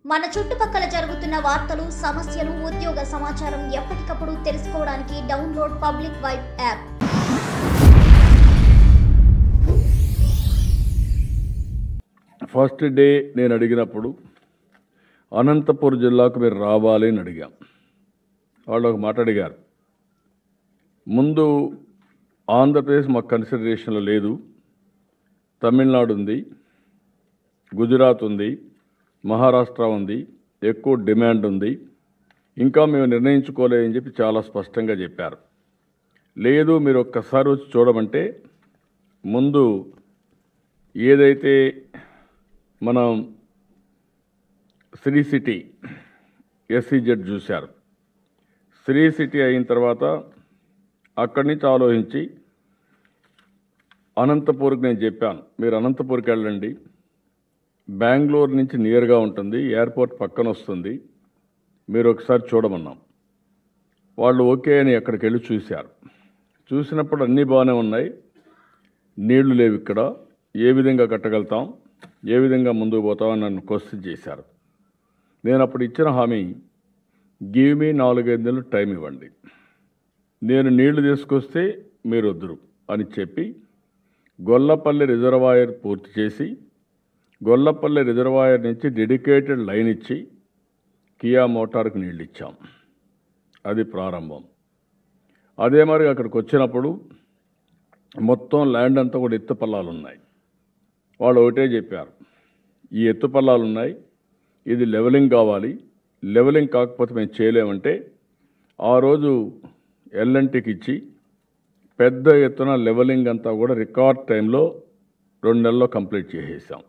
మన చుట్టుపక్కల జరుగుతున్న వార్తలు సమస్యలు ఉద్యోగ సమాచారం ఎప్పటికప్పుడు తెలుసుకోవడానికి download public vibe app first day నేను అడిగినప్పుడు అనంతపూర్ జిల్లాకు మీరు రావాలి అని అడిగాం వాళ్ళు ఒక మాట అడిగారు ముందు ఆంధ్రప్రదేశ్ మాకు కన్సిడరేషన్లో లేదు తమిళనాడు ఉంది గుజరాత్ ఉంది మహారాష్ట్ర ఉంది ఎక్కువ డిమాండ్ ఉంది ఇంకా మేము నిర్ణయించుకోలేదని చెప్పి చాలా స్పష్టంగా చెప్పారు లేదు మీరు ఒక్కసారి వచ్చి చూడమంటే ముందు ఏదైతే మనం శ్రీ సిటీ ఎస్సీజెడ్ చూశారు శ్రీ సిటీ అయిన తర్వాత అక్కడి నుంచి ఆలోచించి అనంతపూర్కి నేను చెప్పాను మీరు అనంతపూర్కి వెళ్ళండి బెంగళూరు నుంచి నియర్గా ఉంటుంది ఎయిర్పోర్ట్ పక్కన వస్తుంది మీరు ఒకసారి చూడమన్నాం వాళ్ళు ఓకే అని అక్కడికి వెళ్ళి చూశారు చూసినప్పుడు అన్నీ బాగానే ఉన్నాయి నీళ్లు లేవు ఇక్కడ ఏ విధంగా కట్టగలుగుతాం ఏ విధంగా ముందుకు పోతామని నన్ను క్వశ్చన్ చేశారు నేను అప్పుడు ఇచ్చిన హామీ గివ్ మీ నాలుగైదు నెలలు టైం ఇవ్వండి నేను నీళ్లు తీసుకొస్తే మీరు వద్దురు అని చెప్పి గొల్లపల్లి రిజర్వాయర్ పూర్తి చేసి గొల్లపల్లి రిజర్వాయర్ నుంచి డెడికేటెడ్ లైన్ ఇచ్చి కియా మోటార్కి నీళ్ళు ఇచ్చాం అది ప్రారంభం అదే మరి అక్కడికి వచ్చినప్పుడు మొత్తం ల్యాండ్ అంతా కూడా ఎత్తు పల్లాలు ఉన్నాయి వాళ్ళు ఒకటే చెప్పారు ఈ ఎత్తు పల్లాలు ఉన్నాయి ఇది లెవెలింగ్ కావాలి లెవెలింగ్ కాకపోతే మేము చేయలేమంటే ఆ రోజు ఎల్ఎన్టీకి ఇచ్చి పెద్ద ఎత్తున లెవెలింగ్ అంతా కూడా రికార్డ్ టైంలో రెండు నెలల్లో కంప్లీట్ చేసేసాం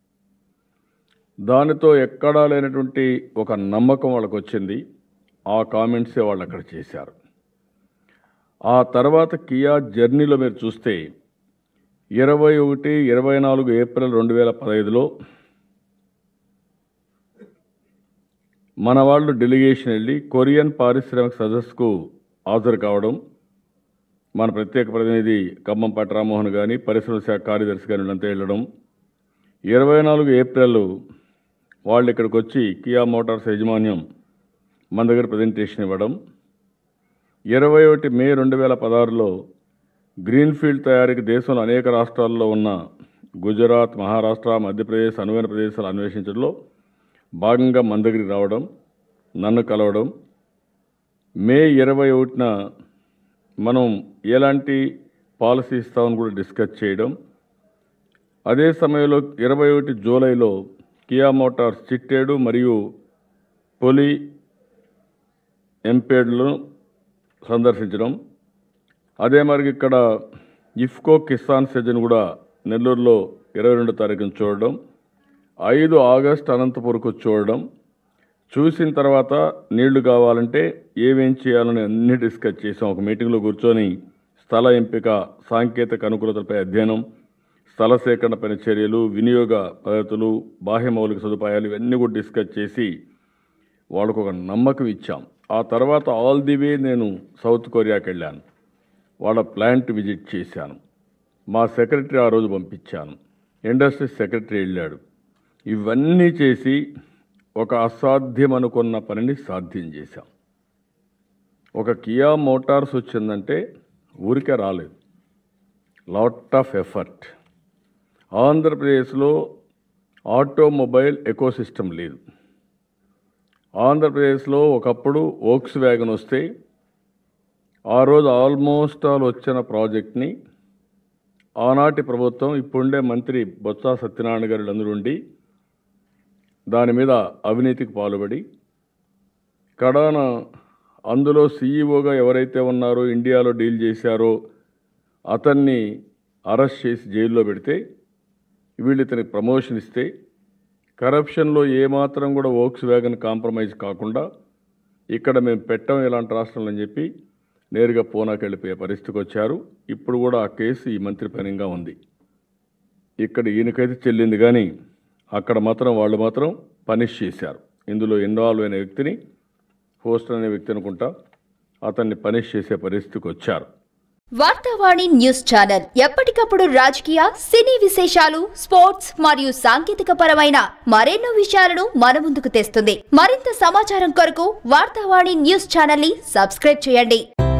దానితో ఎక్కడా లేనటువంటి ఒక నమ్మకం వాళ్ళకి వచ్చింది ఆ కామెంట్సే వాళ్ళు అక్కడ చేశారు ఆ తర్వాత కియా జర్నీలో మీరు చూస్తే ఇరవై ఒకటి ఇరవై నాలుగు ఏప్రిల్ రెండు వేల పదహైదులో మన వాళ్ళు డెలిగేషన్ వెళ్ళి కొరియన్ పారిశ్రామిక సదస్సుకు హాజరు కావడం మన ప్రత్యేక ప్రతినిధి ఖమ్మంపాటి రామ్మోహన్ కానీ పరిశ్రమల శాఖ కార్యదర్శి కానీ వీళ్ళంతా వెళ్ళడం ఇరవై నాలుగు ఏప్రిల్ వాళ్ళు ఇక్కడికి వచ్చి కియా మోటార్స్ యాజమాన్యం మన దగ్గర ప్రజెంటేషన్ ఇవ్వడం ఇరవై ఒకటి మే రెండు వేల పదహారులో గ్రీన్ఫీల్డ్ తయారీకి దేశంలో అనేక రాష్ట్రాల్లో ఉన్న గుజరాత్ మహారాష్ట్ర మధ్యప్రదేశ్ అనువైన ప్రదేశాలు అన్వేషించడంలో భాగంగా మన దగ్గరికి రావడం నన్ను కలవడం మే ఇరవై ఒకటిన మనం ఎలాంటి పాలసీ ఇస్తామని కూడా డిస్కస్ చేయడం అదే సమయంలో ఇరవై ఒకటి జూలైలో కియా మోటార్స్ చిట్టేడు మరియు పొలి ఎంపేడ్లను సందర్శించడం అదే మరి ఇక్కడ ఇఫ్కో కిసాన్ సెజన్ కూడా నెల్లూరులో ఇరవై రెండు తారీఖున చూడడం ఐదు ఆగస్ట్ అనంతపూర్కు చూడడం చూసిన తర్వాత నీళ్లు కావాలంటే ఏమేం చేయాలని అన్ని డిస్కస్ చేసాం ఒక మీటింగ్లో కూర్చొని స్థల ఎంపిక సాంకేతిక అనుకూలతలపై అధ్యయనం స్థల సేకరణ పని చర్యలు వినియోగ పద్ధతులు బాహ్య మౌలిక సదుపాయాలు ఇవన్నీ కూడా డిస్కస్ చేసి వాళ్ళకు ఒక నమ్మకం ఇచ్చాం ఆ తర్వాత ఆల్ ది వే నేను సౌత్ కొరియాకి వెళ్ళాను వాళ్ళ ప్లాంట్ విజిట్ చేశాను మా సెక్రటరీ ఆ రోజు పంపించాను ఇండస్ట్రీ సెక్రటరీ వెళ్ళాడు ఇవన్నీ చేసి ఒక అసాధ్యం అనుకున్న పనిని సాధ్యం చేశాం ఒక కియా మోటార్స్ వచ్చిందంటే ఊరికే రాలేదు లాట్ ఆఫ్ ఎఫర్ట్ ఆంధ్రప్రదేశ్లో ఆటోమొబైల్ ఎకోసిస్టమ్ లేదు ఆంధ్రప్రదేశ్లో ఒకప్పుడు ఓక్స్ వ్యాగన్ వస్తే ఆ రోజు ఆల్మోస్ట్ ఆల్ వచ్చిన ప్రాజెక్ట్ని ఆనాటి ప్రభుత్వం ఇప్పుడుండే మంత్రి బొత్స సత్యనారాయణ గారు అందరూ ఉండి దాని మీద అవినీతికి పాల్పడి కడాన అందులో సీఈఓగా ఎవరైతే ఉన్నారో ఇండియాలో డీల్ చేశారో అతన్ని అరెస్ట్ చేసి జైల్లో పెడితే వీళ్ళు ఇతనికి ప్రమోషన్ ఇస్తే కరప్షన్లో ఏమాత్రం కూడా ఓక్స్ వ్యాగన్ కాంప్రమైజ్ కాకుండా ఇక్కడ మేము పెట్టాం ఇలాంటి రాష్ట్రంలో అని చెప్పి నేరుగా పూనాకి వెళ్ళిపోయే పరిస్థితికి వచ్చారు ఇప్పుడు కూడా ఆ కేసు ఈ మంత్రి పరంగా ఉంది ఇక్కడ ఈయనకైతే చెల్లింది కానీ అక్కడ మాత్రం వాళ్ళు మాత్రం పనిష్ చేశారు ఇందులో ఇన్వాల్వ్ అయిన వ్యక్తిని హోస్ట్ అనే వ్యక్తి అనుకుంటా అతన్ని పనిష్ చేసే పరిస్థితికి వచ్చారు వార్తావాణి న్యూస్ ఛానల్ ఎప్పటికప్పుడు రాజకీయ సినీ విశేషాలు స్పోర్ట్స్ మరియు సాంకేతిక పరమైన మరెన్నో విషయాలను మన ముందుకు తెస్తుంది మరింత సమాచారం కొరకు వార్తావాణి న్యూస్ ఛానల్ ని సబ్స్క్రైబ్ చేయండి